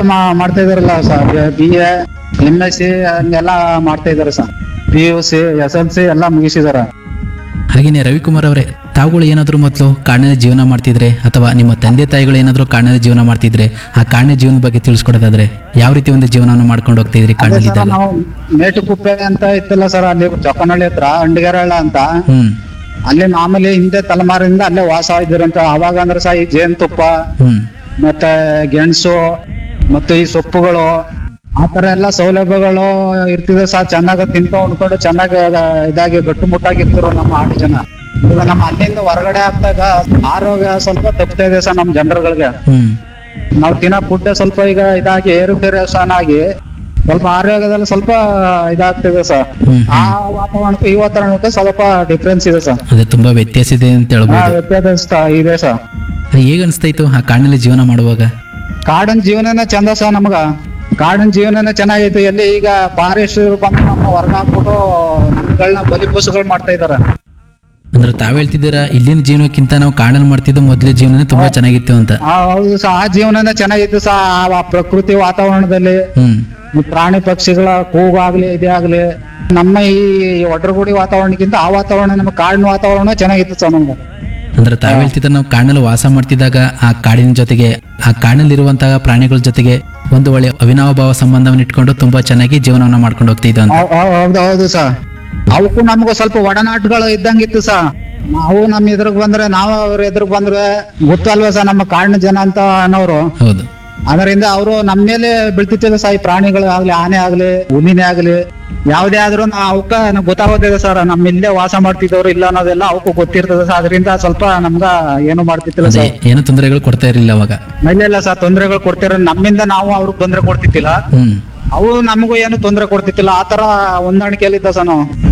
ಮಾ- ಮಾಡ್ತಾ ಇದಾರಲ್ಲ sir B A M S C ಹಂಗೆಲ್ಲ ಮಾಡ್ತಾ ಇದಾರೆ sir P U C S L C ಎಲ್ಲ ಮುಗಿಸಿದಾರ ಹಾಗೇನೆ ರವಿಕುಮಾರ್ ಅವರೇ ತಾವುಗಳು ಏನಾದರೂ ಮೊದಲು ಕಾಡಿನ ಜೀವನ ಮಾಡ್ತಿದ್ರೆ ಅಥವಾ ನಿಮ್ಮ ತಂದೆ ತಾಯಿಗಳು ಏನಾದರೂ ಕಾಡಿನ ಜೀವನ ಮಾಡ್ತಿದ್ರೆ ಆ ಕಾಡಿನ ಜೀವನ ಬಗ್ಗೆ ತಿಳಿಸ್ಕೊಡೋದಾದ್ರೆ ಯಾವ ರೀತಿ ಒಂದು ಜೀವನವನ್ನು ಮಾಡ್ಕೊಂಡು ಹೋಗ್ತಿದ್ರಿ ಅದೇ ಕಾಡಿನಲ್ಲಿ ಸರ್ ಇದ್ದಾಗ ನಾವು ಮೇಟುಕುಪ್ಪೆ ಅಂತ ಇತ್ತಲ್ಲ ಸರ್ ಅಲ್ಲಿ ಚೊಕ್ಕನಹಳ್ಳಿ ಹತ್ರ ಅಂಡಿಗರಳ್ಳ ಅಂತ ಹ್ಮ್ ಅಲ್ಲಿ ಮಾಮೂಲಿ ಹಿಂದೆ ತಲೆಮಾರಿಂದ ಅಲ್ಲೇ ವಾಸ ಇದ್ರಂತ ಅವಾಗ ಅಂದ್ರೆ ಸಹ ಈ ಜೇನುತುಪ್ಪ ಹ್ಮ್ ಮತ್ತೆ ಗೆಣಸು ಮತ್ತೆ ಈ ಸೊಪ್ಪುಗಳು ಆತರ ಎಲ್ಲ ಸೌಲಭ್ಯಗಳು ಇರ್ತಿದೆ ಸಹ ಚೆನ್ನಾಗಿ ತಿನ್ಕೊಂಡು ಉಣ್ಕೊಂಡು ಚೆನ್ನಾಗಿ ಇದಾಗಿ ಗಟ್ಟುಮುಟ್ಟಾಗಿರ್ತಿರು ನಮ್ಮ ಆಡು ಜನ ಇವಾಗ ನಮ್ಮ ಅಲ್ಲಿಂದ ಹೊರಗಡೆ ಆಗ್ದಾಗ ಆರೋಗ್ಯ ಸ್ವಲ್ಪ ತಪ್ತಾ ಇದೆ ಸರ್ ನಮ್ಮ ಜನರುಗಳಿಗೆ ಹ್ಮ್ ನಾವು ತಿನ್ನೋ ಫುಡ್ ಸ್ವಲ್ಪ ಈಗ ಇದಾಗಿ ಏರುಪೇರು ಆಗಿ ಸ್ವಲ್ಪ ಆರೋಗ್ಯದಲ್ಲಿ ಸ್ವಲ್ಪ ಇದಾಗ್ತಿದೆ ಸರ್ ಹ್ಮ್ ಆ ವಾತಾವರಣಕ್ಕೂ ಈ ವಾತಾವರಣಕ್ಕೂ ಸ್ವಲ್ಪ ಡಿಫ್ರೆನ್ಸ್ ಇದೆ ಸರ್ ಅದೇ ತುಂಬಾ ವ್ಯತ್ಯಾಸ ಇದೆ ಅಂತ ಆ ಹೇಳ್ಬೋದು ವ್ಯತ್ಯಾಸ ಇದೆ ಸರ್ ಹೇಗ ಅನಿಸ್ತಾಯ್ತು ಆ ಕಾಡಿನಲ್ಲಿ ಜೀವನ ಮಾಡುವಾಗ ಕಾಡಿನ ಜೀವನನೇ ಚಂದ ಸರ್ ನಮಗ ಕಾಡಿನ ಜೀವನನೇ ಚೆನ್ನಾಗೈತೆ ಎಲ್ಲಿ ಈಗ ಫಾರೆಸ್ಟ್ ಬಂದು ನಮ್ಮ ಹೊರಗ ಹಾಕ್ಬಿಟ್ಟು ನಮ್ಗಳನ್ನ ಬಲಿಪಶುಗಳು ಮಾಡ್ತಾ ಇದಾರೆ ಅಂದ್ರೆ ತಾವ್ ಹೇಳ್ತಿದ್ದೀರಾ ಇಲ್ಲಿನ ಜೀವನಕ್ಕಿಂತ ನಾವು ಕಾಡಲ್ಲಿ ಮಾಡ್ತಿದ್ದು ಮೊದಲೇ ಜೀವನನೇ ತುಂಬಾ ಚೆನ್ನಾಗಿತ್ತು ಅಂತ ಆ ಹೌದು ಸರ್ ಆ ಜೀವನನೇ ಚೆನ್ನಾಗಿತ್ತು ಸರ್ ಆ ಪ್ರಕೃತಿ ವಾತಾವರಣದಲ್ಲಿ ಹ್ಮ್ ಈ ಪ್ರಾಣಿ ಪಕ್ಷಿಗಳ ಕೂಗಾಗ್ಲಿ ಇದೇ ಆಗ್ಲಿ ನಮ್ಮ ಈ ಒಡ್ರಗುಡಿ ವಾತಾವರಣಕ್ಕಿಂತ ಆ ವಾತಾವರಣ ನಮ್ಮ ಕಾಡಿನ ವಾತಾವರಣ ಚೆನ್ನಾಗಿತ್ತು ಸರ್ ನಮ್ಗೆ ಅಂದ್ರೆ ತಾವ್ ಹೇಳ್ತಿದ್ರೆ ನಾವು ಕಾಡಿನಲ್ಲಿ ವಾಸ ಮಾಡ್ತಿದ್ದಾಗ ಆ ಕಾಡಿನ ಜೊತೆಗೆ ಆ ಕಾಡಿನಲ್ಲಿರುವಂತಹ ಪ್ರಾಣಿಗಳ ಜೊತೆಗೆ ಒಂದು ಒಳ್ಳೆ ಅವಿನಾವ ಭಾವ ಸಂಬಂಧವನ್ನು ಇಟ್ಕೊಂಡು ತುಂಬಾ ಚೆನ್ನಾಗಿ ಜೀವನವನ್ನ ಮಾಡ್ಕೊಂಡು ಹೋಗ್ತಿದ್ದು ಅಂತ ಹೌ- ಹೌ- ಹೌದು ಹೌದು ಸರ್ ಅವಕ್ಕೂ ನಮಗೂ ಸ್ವಲ್ಪ ಒಡನಾಟಗಳು ಇದ್ದಂಗಿತ್ತು ಸರ್ ನಾವು ನಮ್ಮ ಎದುರಿಗೆ ಬಂದ್ರೆ ನಾವು ಅವ್ರ ಎದುರಿಗೆ ಬಂದ್ರೆ ಗೊತ್ತಲ್ವಾ ಸರ್ ನಮ್ಮ ಕಾಡಿನ ಜನ ಅಂತ ಅನ್ನೋರು ಹೌದು ಅದರಿಂದ ಅವರು ನಮ್ಮ ಮೇಲೆ ಬೀಳ್ತಿತ್ತಿಲ್ಲ ಸರ್ ಈ ಪ್ರಾಣಿಗಳು ಆಗ್ಲಿ ಆನೆ ಆಗ್ಲಿ ಹುಲಿನೇ ಆಗ್ಲಿ ಯಾವ್ದೇ ಆದ್ರೂ ನಾ ಅವಕ್ಕ ನಮ್ಗ್ ಗೊತ್ತಾಗೋದಿದೆ ಸರ್ ನಮ್ಮ ಇಲ್ಲೇ ವಾಸ ಮಾಡ್ತಿದ್ದವ್ರು ಇಲ್ಲ ಅನ್ನೋದೆಲ್ಲ ಅವಕ್ಕೂ ಗೊತ್ತಿರ್ತದೆ ಸರ್ ಅದರಿಂದ ಸ್ವಲ್ಪ ನಮ್ಗ ಏನು ಮಾಡ್ತಿತ್ತಿಲ್ಲ ಅದೇ ಸರ್ ಏನು ತೊಂದರೆಗಳು ಕೊಡ್ತಾ ಇರಲಿಲ್ಲ ಅವಾಗ ಇಲ್ಲ ಸರ್ ತೊಂದರೆಗಳು ಕೊಡ್ತಿರ ನಮ್ಮಿಂದ ನಾವು ಅವ್ರಿಗೆ ತೊಂದರೆ ಕೊಡ್ತಿತ್ತಿಲ್ಲ ಹ್ಮ್ ಅವು ನಮಗೂ ಏನು ತೊಂದರೆ ಕೊಡ್ತಿತ್ತಿಲ್ಲ ಆತರ ಹೊಂದಾಣಿಕೆಯಲ್ಲಿದ್ದ ಸರ್ ನಾವು